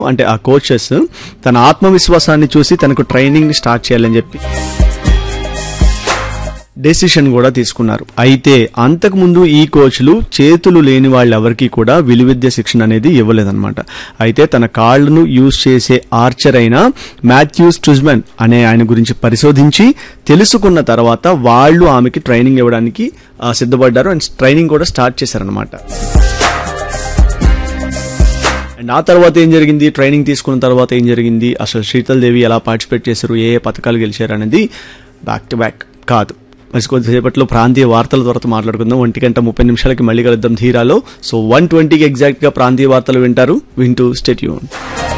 అంటే ఆ కోచెస్ తన ఆత్మవిశ్వాసాన్ని చూసి తనకు ట్రైనింగ్ ని స్టార్ట్ చేయాలని చెప్పి డెసిషన్ కూడా తీసుకున్నారు అయితే అంతకుముందు ఈ కోచ్లు చేతులు లేని వాళ్ళెవరికీ కూడా విలువిద్య శిక్షణ అనేది ఇవ్వలేదన్నమాట అయితే తన కాళ్లను యూజ్ చేసే ఆర్చర్ అయిన మాథ్యూస్ టుజ్మెన్ అనే ఆయన గురించి పరిశోధించి తెలుసుకున్న తర్వాత వాళ్ళు ఆమెకి ట్రైనింగ్ ఇవ్వడానికి ఆ, సిద్ధపడ్డారు అండ్ ట్రైనింగ్ కూడా స్టార్ట్ చేశారనమాట అండ్ ఆ తర్వాత ఏం జరిగింది ట్రైనింగ్ తీసుకున్న తర్వాత ఏం జరిగింది అసలు శీతల్ దేవి ఎలా పార్టిసిపేట్ చేశారు ఏ ఏ పథకాలు గెలిచారు అనేది బ్యాక్ టు బ్యాక్ కాదు మరి కొద్దిసేపట్లో ప్రాంతీయ వార్తల తర్వాత మాట్లాడుకుందాం ఒంటి గంట ముప్పై నిమిషాలకి మళ్ళీ కలుద్దాం ధీరాలో సో వన్ ట్వంటీకి ఎగ్జాక్ట్గా ప్రాంతీయ వార్తలు వింటారు వింటూ స్టేట్యూన్